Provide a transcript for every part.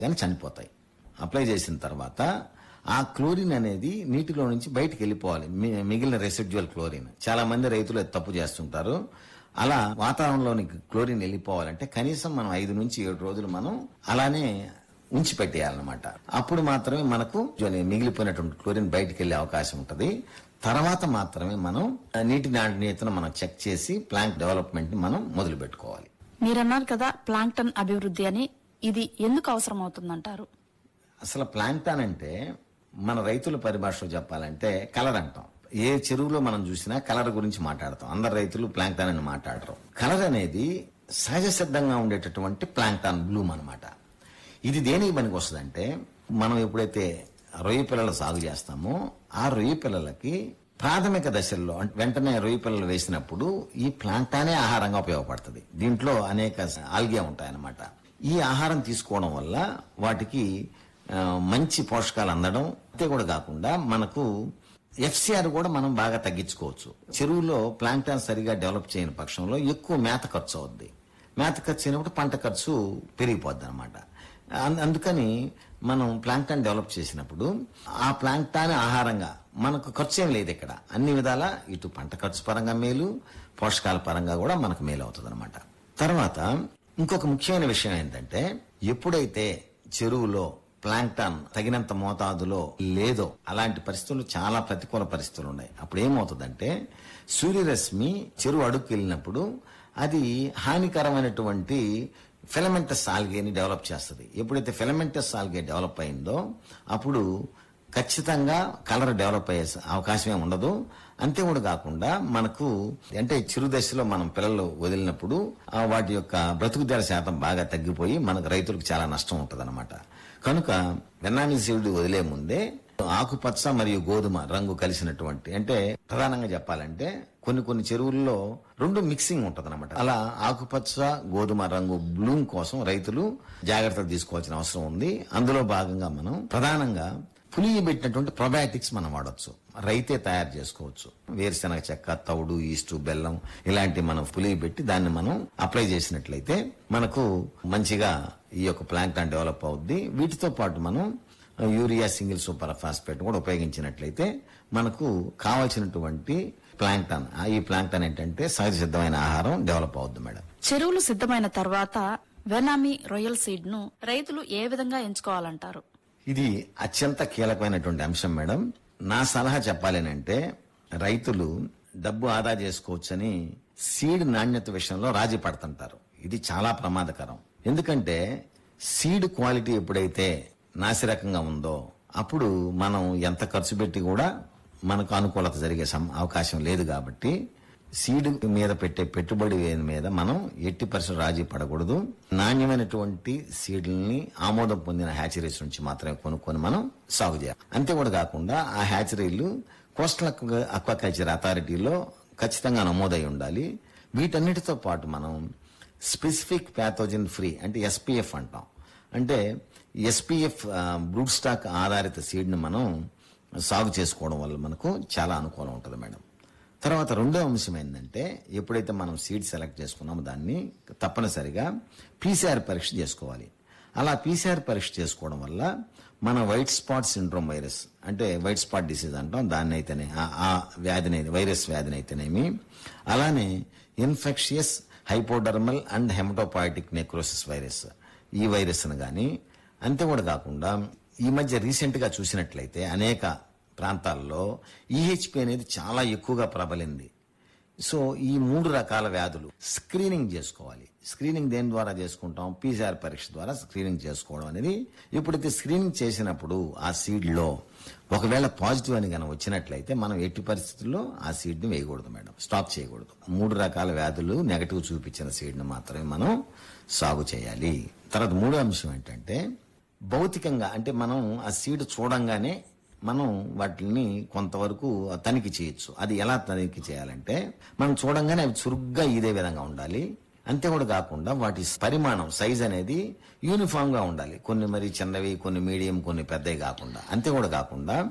కానీ చనిపోతాయి అప్లై చేసిన తర్వాత ఆ క్లోరిన్ అనేది నీటిలో నుంచి బయటికి వెళ్ళిపోవాలి మి- మిగిలిన రెసిడ్యువల్ క్లోరిన్ చాలా మంది రైతులు అది తప్పు చేస్తుంటారు అలా వాతావరణంలోనికి క్లోరిన్ వెళ్ళిపోవాలంటే కనీసం మనం ఐదు నుంచి ఏడు రోజులు మనం అలానే ఉంచి పెట్టేయాలన్నమాట అప్పుడు మాత్రమే మనకు జోని- మిగిలిపోయినటువంటి క్లోరిన్ బయటికి వెళ్ళే అవకాశం ఉంటుంది తర్వాత మాత్రమే మనం ఆ నీటి నాణ్యతను మనం చెక్ చేసి ప్లాంట్ డెవలప్మెంట్ ని మనం మొదలు పెట్టుకోవాలి మీరన్నారు కదా ప్లాంక్టన్ అభివృద్ధి అని ఇది ఎందుకు అవసరం అవుతుందంటారు అసలు ప్లాంటాన్ అంటే మన రైతుల పరిభాషలో చెప్పాలంటే కలర్ అంటాం ఏ చెరువులో మనం చూసినా కలర్ గురించి మాట్లాడతాం అందరు రైతులు ప్లాంక్టాన్ అని మాట్లాడరు కలర్ అనేది సహజ సిద్ధంగా ఉండేటటువంటి ప్లాంక్టాన్ బ్లూమ్ అన్నమాట ఇది దేనికి పనికి వస్తుందంటే మనం ఎప్పుడైతే రొయ్య పిల్లలు సాగు చేస్తామో ఆ రొయ్య పిల్లలకి ప్రాథమిక దశల్లో అంటే వెంటనే రొయ్య పిల్లలు వేసినప్పుడు ఈ ప్లాంక్టానే ఆహారంగా ఉపయోగపడుతుంది దీంట్లో అనేక ఆల్గే ఉంటాయన్నమాట ఈ ఆహారం తీసుకోవడం వల్ల వాటికి ఆ, మంచి పోషకాలు అందడం అంతే కూడా కాకుండా మనకు ఎఫ్సిఆర్ కూడా మనం బాగా తగ్గించుకోవచ్చు చెరువులో ప్లాంక్టాన్ సరిగా డెవలప్ చేయని పక్షంలో ఎక్కువ మేత ఖర్చు అవుద్ది మేత ఖర్చు అయినప్పుడు పంట ఖర్చు పెరిగిపోద్ది అనమాట అందుకని మనం ప్లాంక్టాన్ డెవలప్ చేసినప్పుడు ఆ ప్లాంక్టాన్ ఆహారంగా మనకు ఖర్చు ఏం లేదు ఇక్కడ అన్ని విధాల ఇటు పంట ఖర్చు పరంగా మేలు పోషకాల పరంగా కూడా మనకు మేలు అవుతుంది తర్వాత ఇంకొక ముఖ్యమైన విషయం ఏంటంటే ఎప్పుడైతే చెరువులో ప్లాంక్టాన్ తగినంత మోతాదులో లేదో అలాంటి పరిస్థితులు చాలా ప్రతికూల పరిస్థితులు ఉన్నాయి అప్పుడు ఏమవుతుందంటే సూర్యరశ్మి చెరువు అడుగుకి వెళ్ళినప్పుడు అది హానికరమైనటువంటి ఫిలమెంటస్ ఆల్గేని డెవలప్ చేస్తుంది ఎప్పుడైతే ఫిలమెంటస్ ఆల్గే డెవలప్ అయిందో అప్పుడు ఖచ్చితంగా కలర్ డెవలప్ అయ్యే అవకాశమే ఉండదు అంతే కూడా కాకుండా మనకు అంటే చిరు దశలో మనం పిల్లలు వదిలినప్పుడు ఆ వాటి యొక్క బ్రతుకుదల శాతం బాగా తగ్గిపోయి మనకు రైతులకు చాలా నష్టం ఉంటది కనుక వెన్నామి సీడ్ వదిలే ముందే ఆకుపచ్చ మరియు గోధుమ రంగు కలిసినటువంటి అంటే ప్రధానంగా చెప్పాలంటే కొన్ని కొన్ని చెరువుల్లో రెండు మిక్సింగ్ ఉంటది అలా ఆకుపచ్చ గోధుమ రంగు బ్లూమ్ కోసం రైతులు జాగ్రత్తలు తీసుకోవాల్సిన అవసరం ఉంది అందులో భాగంగా మనం ప్రధానంగా పులియబెట్టినటువంటి ప్రొబయాటిక్స్ మనం వాడొచ్చు రైతే తయారు చేసుకోవచ్చు వేరుశనగ చెక్క తౌడు ఈస్టు బెల్లం ఇలాంటి మనం పులియబెట్టి దాన్ని మనం అప్లై చేసినట్లయితే మనకు మంచిగా ఈ యొక్క ప్లాంక్టాన్ డెవలప్ అవుద్ది వీటితో పాటు మనం యూరియా సింగిల్ సూపర్ ఫాస్ఫేట్ కూడా ఉపయోగించినట్లయితే మనకు కావాల్సినటువంటి ప్లాంక్టాన్ ఆ ఈ ప్లాంక్టాన్ ఏంటంటే సహజ సిద్ధమైన ఆహారం డెవలప్ అవుద్ది మేడం చెరువులు సిద్ధమైన తర్వాత వెనామీ రొయ్యల్ సీడ్ ను రైతులు ఏ విధంగా ఎంచుకోవాలంటారు ఇది అత్యంత కీలకమైనటువంటి అంశం మేడం నా సలహా చెప్పాలేనంటే రైతులు డబ్బు ఆదా చేసుకోవచ్చని సీడ్ నాణ్యత విషయంలో రాజీ పడుతుంటారు ఇది చాలా ప్రమాదకరం ఎందుకంటే సీడ్ క్వాలిటీ ఎప్పుడైతే నాసిరకంగా ఉందో అప్పుడు మనం ఎంత ఖర్చు పెట్టి కూడా మనకు అనుకూలత జరిగే సం- అవకాశం లేదు కాబట్టి సీడ్ మీద పెట్టే పెట్టుబడి మీద మనం ఎట్టి పరిస్థితులు రాజీ పడకూడదు నాణ్యమైనటువంటి సీడ్లని ఆమోదం పొందిన హ్యాచరీస్ నుంచి మాత్రమే కొనుక్కొని మనం సాగు చేయాలి అంతే కూడా కాకుండా ఆ హ్యాచరీలు కోస్టల్ అక్వాకల్చర్ అథారిటీలో ఖచ్చితంగా నమోదై ఉండాలి వీటన్నిటితో పాటు మనం స్పెసిఫిక్ ప్యాథోజన్ ఫ్రీ అంటే ఎస్పీఎఫ్ అంటాం అంటే ఎస్పీఎఫ్ బ్రూడ్ స్టాక్ ఆధారిత సీడ్ని మనం సాగు చేసుకోవడం వల్ల మనకు చాలా అనుకూలం ఉంటుంది మేడం తర్వాత రెండో అంశం ఏంటంటే ఎప్పుడైతే మనం సీడ్ సెలెక్ట్ చేసుకున్నామో దాన్ని తప్పనిసరిగా పీసీఆర్ పరీక్ష చేసుకోవాలి అలా పీసీఆర్ పరీక్ష చేసుకోవడం వల్ల మన వైట్ స్పాట్ సిండ్రోమ్ వైరస్ అంటే వైట్ స్పాట్ డిసీజ్ అంటాం దాన్ని అయితేనే ఆ- ఆ వ్యాధిని వైరస్ వ్యాధిని అయితేనేమి అలానే infectious hypodermal and haematopoietic necrosis virus ఈ వైరస్ గాని అంతే కూడా కాకుండా ఈ మధ్య రీసెంట్ గా చూసినట్లయితే అనేక ప్రాంతాల్లో ఈహెచ్పి అనేది చాలా ఎక్కువగా ప్రబలింది సో ఈ మూడు రకాల వ్యాధులు స్క్రీనింగ్ చేసుకోవాలి స్క్రీనింగ్ దేని ద్వారా చేసుకుంటాం పీసీఆర్ పరీక్ష ద్వారా స్క్రీనింగ్ చేసుకోవడం అనేది ఎప్పుడైతే స్క్రీనింగ్ చేసినప్పుడు ఆ సీడ్ లో ఒకవేళ పాజిటివ్ అని కనుక వచ్చినట్లయితే మనం ఎట్టి పరిస్థితుల్లో ఆ సీడ్ ని వేయకూడదు మేడం స్టాప్ చేయకూడదు మూడు రకాల వ్యాధులు నెగటివ్ చూపించిన సీడ్ ని మాత్రమే మనం సాగు చేయాలి తర్వాత మూడో అంశం ఏంటంటే భౌతికంగా అంటే మనం ఆ సీడ్ చూడంగానే మనం వాటిని కొంతవరకు తనిఖీ చేయొచ్చు అది ఎలా తనిఖీ చేయాలంటే మనం చూడంగానే అవి చురుగ్గా ఇదే విధంగా ఉండాలి అంతే కూడా కాకుండా వాటి పరిమాణం సైజ్ అనేది యూనిఫామ్ గా ఉండాలి కొన్ని మరి చిన్నవి కొన్ని మీడియం కొన్ని పెద్దవి కాకుండా అంతే కూడా కాకుండా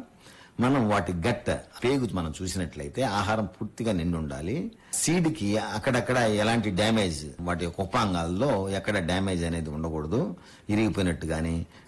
మనం వాటి గట్ పేగు మనం చూసినట్లయితే ఆహారం పూర్తిగా నిండి ఉండాలి సీడ్ కి అక్కడక్కడ ఎలాంటి డ్యామేజ్ వాటి యొక్క ఉపాంగాల్లో ఎక్కడ డ్యామేజ్ అనేది ఉండకూడదు ఇరిగిపోయినట్టు గాని